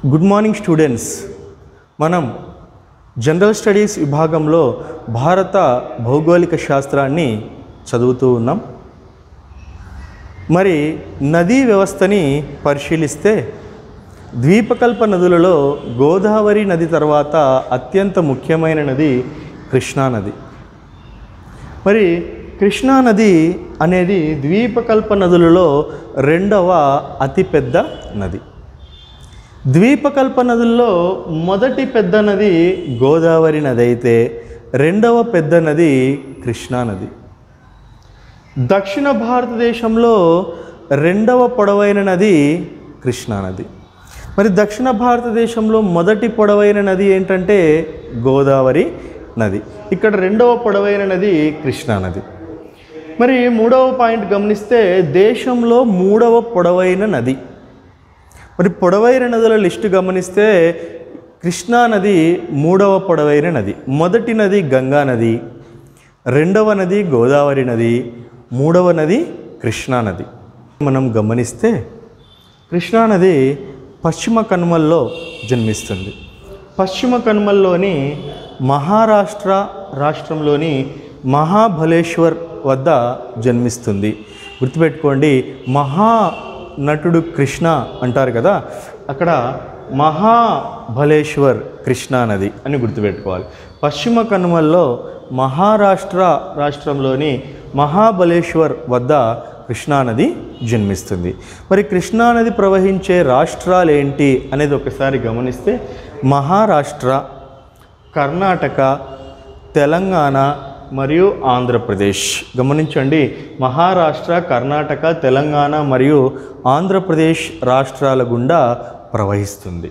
good morning students మనం general studies విభాగంలో భారత భౌగోళిక శాస్త్రాన్ని చదువుతూ ఉన్నాం మరి నదీ వ్యవస్థని పరిశీలిస్తే ద్వీపకల్ప నదులలో గోదావరి నది తర్వాత అత్యంత ముఖ్యమైన నది కృష్ణా నది మరి కృష్ణా నది అనేది ద్వీపకల్ప నదులలో రెండవ అతిపెద్ద నది ద్వీపకల్ప నదుల్లో మొదటి పెద్ద నది గోదావరి నది అయితే రెండవ పెద్ద నది కృష్ణా నది దక్షిణ భారతదేశంలో రెండవ పొడవైన నది కృష్ణా నది మరి దక్షిణ భారతదేశంలో మొదటి పొడవైన నది ఏంటంటే గోదావరి నది ఇక్కడ రెండవ పొడవైన నది కృష్ణా నది మరి మూడవ పాయింట్ గమనిస్తే దేశంలో మూడవ పొడవైన నది మరి పొడవైన నదుల లిస్టు గమనిస్తే కృష్ణా నది మూడవ పొడవైన నది మొదటి నది గంగా నది రెండవ నది గోదావరి నది మూడవ నది కృష్ణా నది మనం గమనిస్తే కృష్ణా నది పశ్చిమ కనుమల్లో జన్మిస్తుంది పశ్చిమ కనుమల్లోని మహారాష్ట్ర రాష్ట్రంలోని మహాబలేశ్వర్ వద్ద జన్మిస్తుంది గుర్తుపెట్టుకోండి మహా నటుడు కృష్ణ అంటారు కదా అక్కడ మహాబలేశ్వర్ కృష్ణా నది అని గుర్తుపెట్టుకోవాలి పశ్చిమ కనుమల్లో మహారాష్ట్ర రాష్ట్రంలోని మహాబలేశ్వర్ వద్ద కృష్ణానది జన్మిస్తుంది మరి కృష్ణానది ప్రవహించే రాష్ట్రాలు ఏంటి అనేది ఒకసారి గమనిస్తే మహారాష్ట్ర కర్ణాటక తెలంగాణ మరియు ఆంధ్రప్రదేశ్ గమనించండి మహారాష్ట్ర కర్ణాటక తెలంగాణ మరియు ఆంధ్రప్రదేశ్ రాష్ట్రాల గుండా ప్రవహిస్తుంది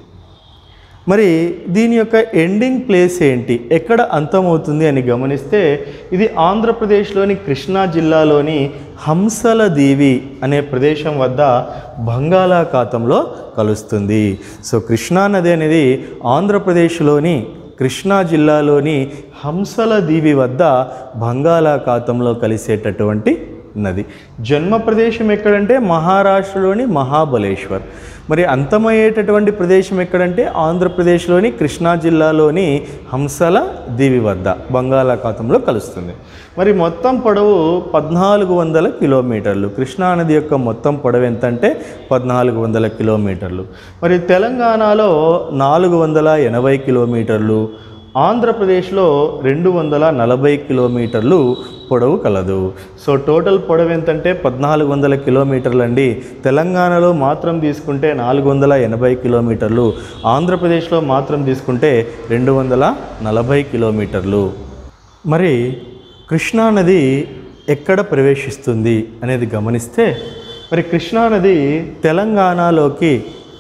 మరి దీని యొక్క ఎండింగ్ ప్లేస్ ఏంటి ఎక్కడ అంతమవుతుంది అని గమనిస్తే ఇది ఆంధ్రప్రదేశ్లోని కృష్ణా జిల్లాలోని హంసల దీవి అనే ప్రదేశం వద్ద బంగాళాఖాతంలో కలుస్తుంది సో కృష్ణా నది అనేది ఆంధ్రప్రదేశ్లోని కృష్ణా జిల్లాలోని హంసల దీవి వద్ద బంగాళాఖాతంలో కలిసేటటువంటి నది జన్మ ప్రదేశం ఎక్కడంటే మహారాష్ట్రలోని మహాబలేశ్వర్ మరి అంతమయ్యేటటువంటి ప్రదేశం ఎక్కడంటే ఆంధ్రప్రదేశ్లోని కృష్ణా జిల్లాలోని హంసల దీవి వద్ద బంగాళాఖాతంలో కలుస్తుంది మరి మొత్తం పొడవు పద్నాలుగు వందల కిలోమీటర్లు కృష్ణానది యొక్క మొత్తం పొడవు ఎంత అంటే పద్నాలుగు వందల కిలోమీటర్లు మరి తెలంగాణలో నాలుగు వందల ఎనభై కిలోమీటర్లు ఆంధ్రప్రదేశ్లో రెండు వందల నలభై కిలోమీటర్లు పొడవు కలదు సో టోటల్ పొడవు ఎంతంటే పద్నాలుగు వందల కిలోమీటర్లు అండి తెలంగాణలో మాత్రం తీసుకుంటే నాలుగు వందల ఎనభై కిలోమీటర్లు ఆంధ్రప్రదేశ్లో మాత్రం తీసుకుంటే రెండు వందల నలభై కిలోమీటర్లు మరి కృష్ణానది ఎక్కడ ప్రవేశిస్తుంది అనేది గమనిస్తే మరి కృష్ణానది తెలంగాణలోకి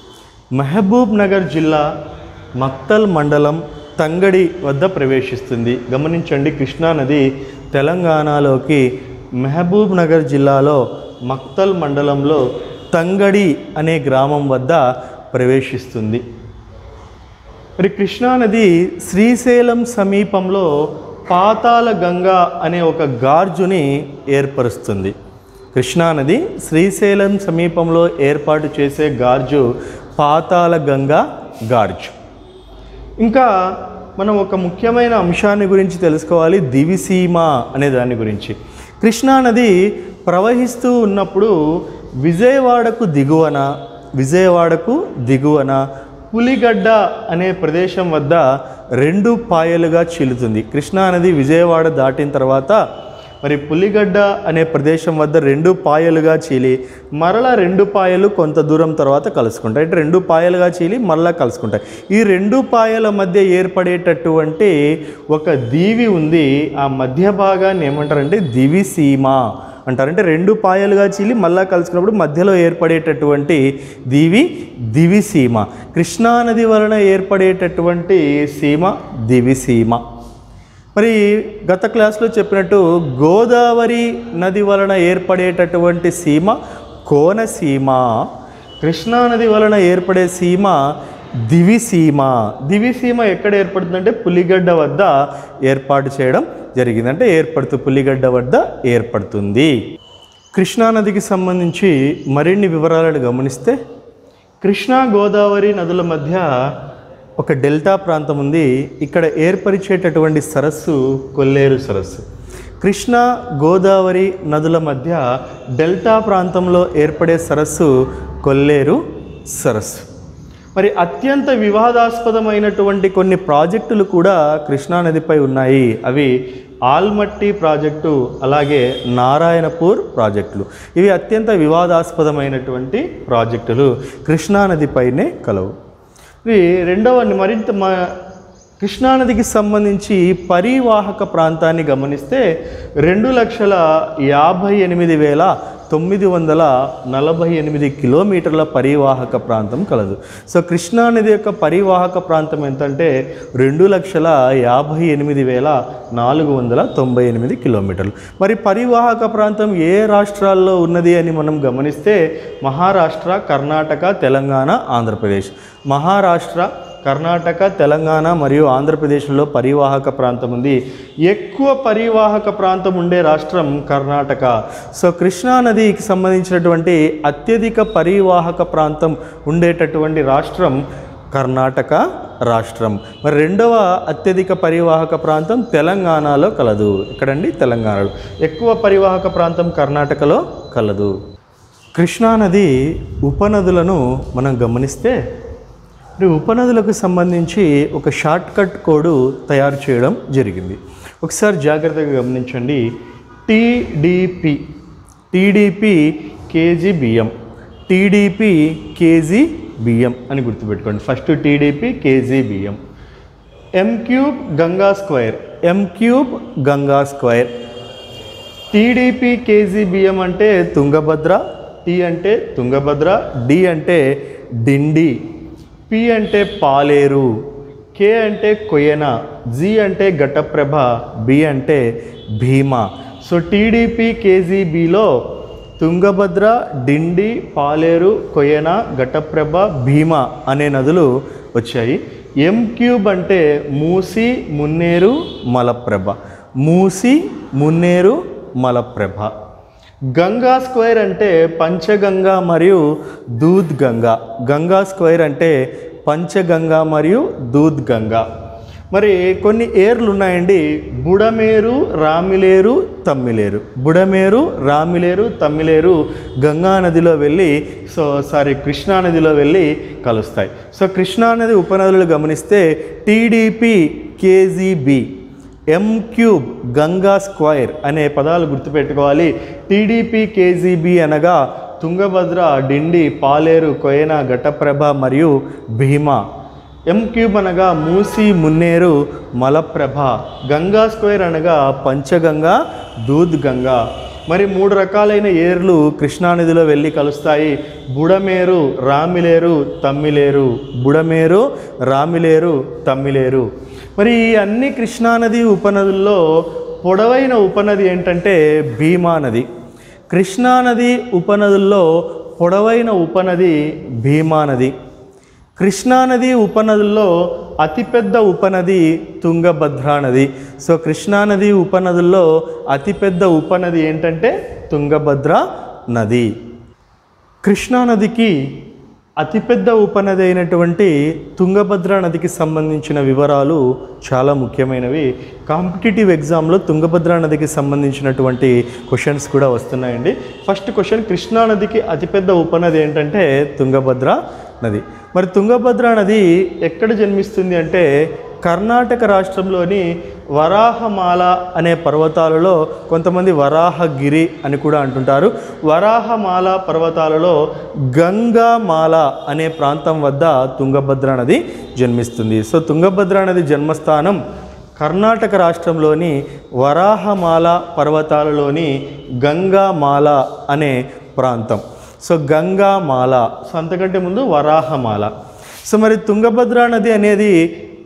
మహబూబ్ నగర్ జిల్లా మక్తల్ మండలం తంగడి వద్ద ప్రవేశిస్తుంది గమనించండి కృష్ణానది తెలంగాణలోకి మహబూబ్ నగర్ జిల్లాలో మక్తల్ మండలంలో తంగడి అనే గ్రామం వద్ద ప్రవేశిస్తుంది మరి కృష్ణానది శ్రీశైలం సమీపంలో పాతాల గంగా అనే ఒక గార్జుని ఏర్పరుస్తుంది కృష్ణానది శ్రీశైలం సమీపంలో ఏర్పాటు చేసే గార్జు పాతాల గంగా గార్జు ఇంకా మనం ఒక ముఖ్యమైన అంశాన్ని గురించి తెలుసుకోవాలి దివిసీమ అనే దాని గురించి కృష్ణానది ప్రవహిస్తూ ఉన్నప్పుడు విజయవాడకు దిగువన విజయవాడకు దిగువన పులిగడ్డ అనే ప్రదేశం వద్ద రెండు పాయలుగా చీలుతుంది కృష్ణానది విజయవాడ దాటిన తర్వాత మరి పులిగడ్డ అనే ప్రదేశం వద్ద రెండు పాయలుగా చీలి మరలా రెండు పాయలు కొంత దూరం తర్వాత కలుసుకుంటాయి అంటే రెండు పాయలుగా చీలి మరలా కలుసుకుంటాయి ఈ రెండు పాయల మధ్య ఏర్పడేటటువంటి ఒక దీవి ఉంది ఆ మధ్య భాగాన్ని ఏమంటారంటే దివిసీమ అంటారంటే రెండు పాయలుగా చీలి మళ్ళా కలుసుకున్నప్పుడు మధ్యలో ఏర్పడేటటువంటి దీవి దివిసీమ కృష్ణానది వలన ఏర్పడేటటువంటి సీమ దివిసీమ మరి గత క్లాస్లో చెప్పినట్టు గోదావరి నది వలన ఏర్పడేటటువంటి సీమ కోనసీమ కృష్ణానది వలన ఏర్పడే సీమ దివిసీమ దివిసీమ ఎక్కడ ఏర్పడుతుందంటే పులిగడ్డ వద్ద ఏర్పాటు చేయడం జరిగింది అంటే ఏర్పడుతూ పులిగడ్డ వద్ద ఏర్పడుతుంది కృష్ణానదికి సంబంధించి మరిన్ని వివరాలను గమనిస్తే కృష్ణా గోదావరి నదుల మధ్య ఒక డెల్టా ప్రాంతం ఉంది ఇక్కడ ఏర్పరిచేటటువంటి సరస్సు కొల్లేరు సరస్సు కృష్ణా గోదావరి నదుల మధ్య డెల్టా ప్రాంతంలో ఏర్పడే సరస్సు కొల్లేరు సరస్సు మరి అత్యంత వివాదాస్పదమైనటువంటి కొన్ని ప్రాజెక్టులు కూడా కృష్ణానదిపై ఉన్నాయి అవి ఆల్మట్టి ప్రాజెక్టు అలాగే నారాయణపూర్ ప్రాజెక్టులు ఇవి అత్యంత వివాదాస్పదమైనటువంటి ప్రాజెక్టులు కృష్ణానదిపైనే కలవు ఇవి రెండవ మరింత మ కృష్ణానదికి సంబంధించి పరివాహక ప్రాంతాన్ని గమనిస్తే రెండు లక్షల యాభై ఎనిమిది వేల తొమ్మిది వందల నలభై ఎనిమిది కిలోమీటర్ల పరివాహక ప్రాంతం కలదు సో కృష్ణానది యొక్క పరివాహక ప్రాంతం ఎంతంటే రెండు లక్షల యాభై ఎనిమిది వేల నాలుగు వందల తొంభై ఎనిమిది కిలోమీటర్లు మరి పరివాహక ప్రాంతం ఏ రాష్ట్రాల్లో ఉన్నది అని మనం గమనిస్తే మహారాష్ట్ర కర్ణాటక తెలంగాణ ఆంధ్రప్రదేశ్ మహారాష్ట్ర కర్ణాటక తెలంగాణ మరియు ఆంధ్రప్రదేశ్లో పరివాహక ప్రాంతం ఉంది ఎక్కువ పరివాహక ప్రాంతం ఉండే రాష్ట్రం కర్ణాటక సో కృష్ణా నదికి సంబంధించినటువంటి అత్యధిక పరివాహక ప్రాంతం ఉండేటటువంటి రాష్ట్రం కర్ణాటక రాష్ట్రం మరి రెండవ అత్యధిక పరివాహక ప్రాంతం తెలంగాణలో కలదు ఇక్కడండి తెలంగాణలో ఎక్కువ పరివాహక ప్రాంతం కర్ణాటకలో కలదు కృష్ణానది ఉపనదులను మనం గమనిస్తే మరి ఉపనదులకు సంబంధించి ఒక షార్ట్ కట్ కోడ్ తయారు చేయడం జరిగింది ఒకసారి జాగ్రత్తగా గమనించండి టీడీపీ టీడీపీ కేజీ బియ్యం టీడీపీ కేజీ బియ్యం అని గుర్తుపెట్టుకోండి ఫస్ట్ టీడీపీ కేజీ బియ్యం M cube Ganga square M cube Ganga square TDP KG బియ్యం అంటే తుంగభద్ర టీ అంటే తుంగభద్ర డి అంటే డిండి పి అంటే పాలేరు కే అంటే కొయ్యన జి అంటే ఘటప్రభ బి అంటే భీమా సో టీడీపీ కేజీబీలో తుంగభద్ర డిండి పాలేరు కొయ్యన ఘటప్రభ భీమా అనే నదులు వచ్చాయి ఎం క్యూబ్ అంటే మూసి మున్నేరు మలప్రభ మూసి మున్నేరు మలప్రభ గంగా స్క్వేర్ అంటే పంచగంగా మరియు దూద్ గంగా గంగా స్క్వేర్ అంటే పంచగంగా మరియు దూద్ గంగా మరి కొన్ని ఏర్లు ఉన్నాయండి బుడమేరు రామిలేరు తమ్మిలేరు బుడమేరు రామిలేరు తమ్మిలేరు గంగా నదిలో వెళ్ళి సో సారీ కృష్ణా నదిలో వెళ్ళి కలుస్తాయి సో కృష్ణానది ఉపనదులు గమనిస్తే TDP KGB M cube Ganga square అనే పదాలు గుర్తుపెట్టుకోవాలి టీడీపీ కేజీబీ అనగా తుంగభద్ర డిండి పాలేరు కొయన ఘటప్రభ మరియు భీమా ఎం క్యూబ్ అనగా మూసి మున్నేరు మలప్రభ గంగా స్క్వేర్ అనగా పంచగంగా దూద్ గంగా మరి మూడు రకాలైన ఏర్లు కృష్ణానదిలో వెళ్ళి కలుస్తాయి బుడమేరు రామిలేరు తమ్మిలేరు బుడమేరు రామిలేరు తమ్మిలేరు మరి ఈ అన్ని కృష్ణానది ఉపనదుల్లో పొడవైన ఉపనది ఏంటంటే భీమా నది కృష్ణానది ఉపనదుల్లో పొడవైన ఉపనది భీమా నది కృష్ణానది ఉపనదుల్లో అతిపెద్ద ఉపనది తుంగభద్రా నది సో కృష్ణానది ఉపనదుల్లో అతిపెద్ద ఉపనది ఏంటంటే తుంగభద్ర నది కృష్ణానదికి అతిపెద్ద ఉపనది అయినటువంటి తుంగభద్ర నదికి సంబంధించిన వివరాలు చాలా ముఖ్యమైనవి కాంపిటేటివ్ ఎగ్జామ్లో తుంగభద్ర నదికి సంబంధించినటువంటి క్వశ్చన్స్ కూడా వస్తున్నాయండి ఫస్ట్ క్వశ్చన్ కృష్ణా నదికి అతిపెద్ద ఉపనది ఏంటంటే తుంగభద్ర నది మరి తుంగభద్ర నది ఎక్కడ జన్మిస్తుంది అంటే కర్ణాటక రాష్ట్రంలోని వరాహమాల అనే పర్వతాలలో కొంతమంది వరాహగిరి అని కూడా అంటుంటారు వరాహమాల పర్వతాలలో గంగామాల అనే ప్రాంతం వద్ద తుంగభద్ర నది జన్మిస్తుంది సో తుంగభద్ర నది జన్మస్థానం కర్ణాటక రాష్ట్రంలోని వరాహమాల పర్వతాలలోని గంగామాల అనే ప్రాంతం సో గంగామాల సో అంతకంటే ముందు వరాహమాల సో మరి తుంగభద్ర నది అనేది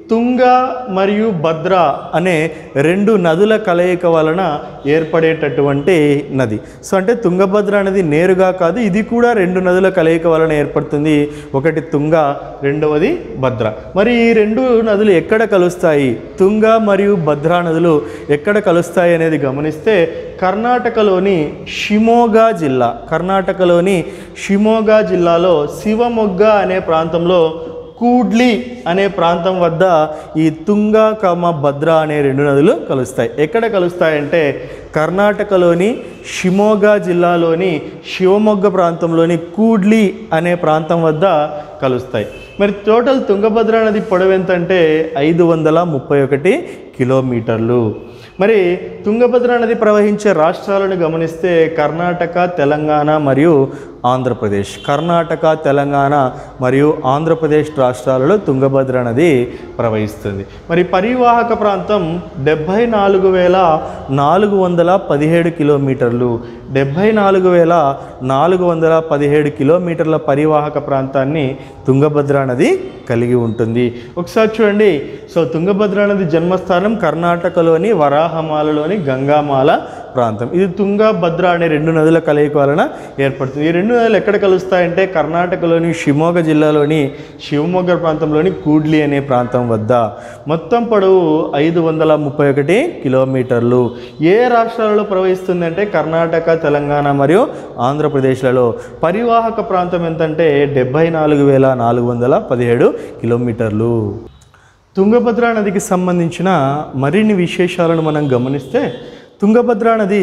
తుంగ మరియు భద్ర అనే రెండు నదుల కలయిక వలన ఏర్పడేటటువంటి నది సో అంటే తుంగభద్ర అనేది నేరుగా కాదు ఇది కూడా రెండు నదుల కలయిక వలన ఏర్పడుతుంది ఒకటి తుంగ రెండవది భద్ర మరి ఈ రెండు నదులు ఎక్కడ కలుస్తాయి తుంగ మరియు భద్రా నదులు ఎక్కడ కలుస్తాయి అనేది గమనిస్తే కర్ణాటకలోని షిమోగా జిల్లా కర్ణాటకలోని షిమోగా జిల్లాలో శివమొగ్గ అనే ప్రాంతంలో కూడ్లి అనే ప్రాంతం వద్ద ఈ తుంగ కమ భద్ర అనే రెండు నదులు కలుస్తాయి ఎక్కడ కలుస్తాయంటే కర్ణాటకలోని షిమోగా జిల్లాలోని శివమొగ్గ ప్రాంతంలోని కూడ్లి అనే ప్రాంతం వద్ద కలుస్తాయి మరి టోటల్ తుంగభద్ర నది పొడవు ఎంత అంటే ఐదు వందల ముప్పై ఒకటి కిలోమీటర్లు మరి తుంగభద్ర నది ప్రవహించే రాష్ట్రాలను గమనిస్తే కర్ణాటక తెలంగాణ మరియు ఆంధ్రప్రదేశ్ కర్ణాటక తెలంగాణ మరియు ఆంధ్రప్రదేశ్ రాష్ట్రాలలో తుంగభద్ర నది ప్రవహిస్తుంది మరి పరివాహక ప్రాంతం డెబ్భై నాలుగు వేల నాలుగు వందల పదిహేడు కిలోమీటర్లు డెబ్భై నాలుగు వేల నాలుగు వందల పదిహేడు కిలోమీటర్ల పరివాహక ప్రాంతాన్ని తుంగభద్ర నది కలిగి ఉంటుంది ఒకసారి చూడండి సో తుంగభద్ర నది జన్మస్థానం కర్ణాటకలోని వరాహమాలలోని గంగామాల ప్రాంతం ఇది తుంగ భద్ర అనే రెండు నదుల కలయిక వలన ఏర్పడుతుంది ఈ రెండు నదులు ఎక్కడ కలుస్తాయంటే కర్ణాటకలోని షిమోగ జిల్లాలోని శివమొగ్గ ప్రాంతంలోని కూడ్లి అనే ప్రాంతం వద్ద మొత్తం పొడవు ఐదు వందల ముప్పై ఒకటి కిలోమీటర్లు ఏ రాష్ట్రాలలో ప్రవహిస్తుందంటే కర్ణాటక తెలంగాణ మరియు ఆంధ్రప్రదేశ్లలో పరివాహక ప్రాంతం ఎంతంటే డెబ్బై నాలుగు వేల నాలుగు వందల పదిహేడు కిలోమీటర్లు తుంగభద్ర నదికి సంబంధించిన మరిన్ని విశేషాలను మనం గమనిస్తే తుంగభద్ర నది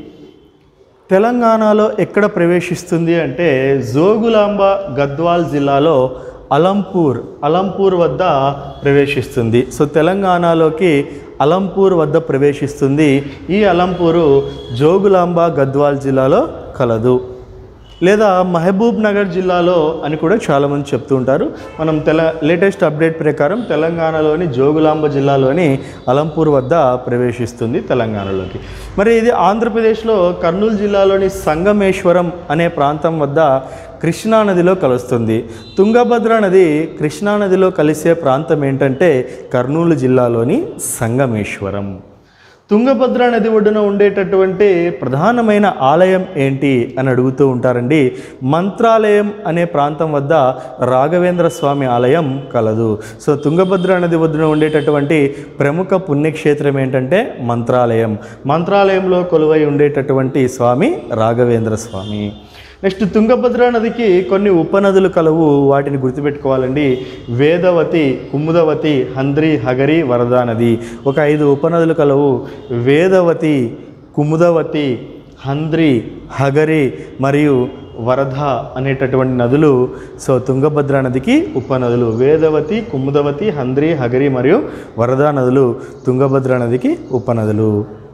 తెలంగాణలో ఎక్కడ ప్రవేశిస్తుంది అంటే జోగులాంబ గద్వాల్ జిల్లాలో అలంపూర్ అలంపూర్ వద్ద ప్రవేశిస్తుంది సో తెలంగాణలోకి అలంపూర్ వద్ద ప్రవేశిస్తుంది ఈ అలంపూరు జోగులాంబ గద్వాల్ జిల్లాలో కలదు లేదా మహబూబ్ నగర్ జిల్లాలో అని కూడా చాలామంది చెప్తూ ఉంటారు మనం తెల లేటెస్ట్ అప్డేట్ ప్రకారం తెలంగాణలోని జోగులాంబ జిల్లాలోని అలంపూర్ వద్ద ప్రవేశిస్తుంది తెలంగాణలోకి మరి ఇది ఆంధ్రప్రదేశ్లో కర్నూలు జిల్లాలోని సంగమేశ్వరం అనే ప్రాంతం వద్ద కృష్ణా నదిలో కలుస్తుంది తుంగభద్ర నది కృష్ణా నదిలో కలిసే ప్రాంతం ఏంటంటే కర్నూలు జిల్లాలోని సంగమేశ్వరం తుంగభద్ర నది ఒడ్డున ఉండేటటువంటి ప్రధానమైన ఆలయం ఏంటి అని అడుగుతూ ఉంటారండి మంత్రాలయం అనే ప్రాంతం వద్ద రాఘవేంద్ర స్వామి ఆలయం కలదు సో తుంగభద్ర నది ఒడ్డున ఉండేటటువంటి ప్రముఖ పుణ్యక్షేత్రం ఏంటంటే మంత్రాలయం మంత్రాలయంలో కొలువై ఉండేటటువంటి స్వామి రాఘవేంద్ర స్వామి నెక్స్ట్ తుంగభద్ర నదికి కొన్ని ఉపనదులు కలవు వాటిని గుర్తుపెట్టుకోవాలండి వేదవతి కుముదవతి హంద్రి హగరి వరదా నది ఒక ఐదు ఉపనదులు కలవు వేదవతి కుముదవతి హంద్రి హగరి మరియు వరద అనేటటువంటి నదులు సో తుంగభద్ర నదికి ఉపనదులు వేదవతి కుముదవతి హంద్రి హగరి మరియు వరదా నదులు తుంగభద్ర నదికి ఉపనదులు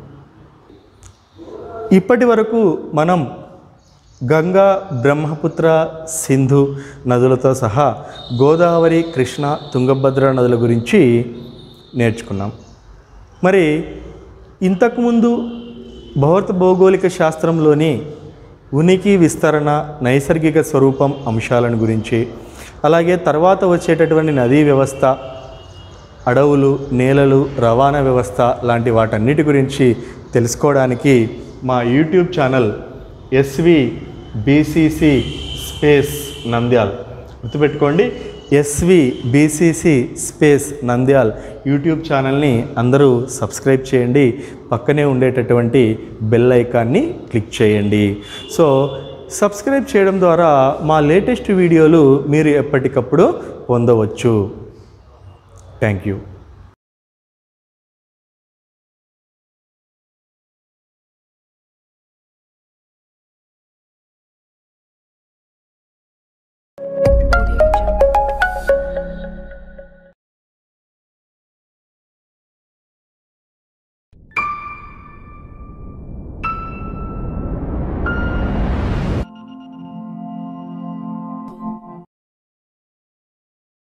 ఇప్పటి వరకు మనం గంగా బ్రహ్మపుత్ర సింధు నదులతో సహా గోదావరి కృష్ణ తుంగభద్ర నదుల గురించి నేర్చుకున్నాం మరి ఇంతకుముందు భౌత భౌగోళిక శాస్త్రంలోని ఉనికి విస్తరణ నైసర్గిక స్వరూపం అంశాలను గురించి అలాగే తర్వాత వచ్చేటటువంటి నదీ వ్యవస్థ అడవులు నేలలు రవాణా వ్యవస్థ లాంటి వాటన్నిటి గురించి తెలుసుకోవడానికి మా YouTube channel SV BCC space Nandyal గుర్తుపెట్టుకోండి SV BCC space Nandyal YouTube ఛానల్ని అందరూ సబ్స్క్రైబ్ చేయండి పక్కనే ఉండేటటువంటి బెల్ ఐకాన్ని క్లిక్ చేయండి సో సబ్స్క్రైబ్ చేయడం ద్వారా మా లేటెస్ట్ వీడియోలు మీరు ఎప్పటికప్పుడు పొందవచ్చు థ్యాంక్ యూ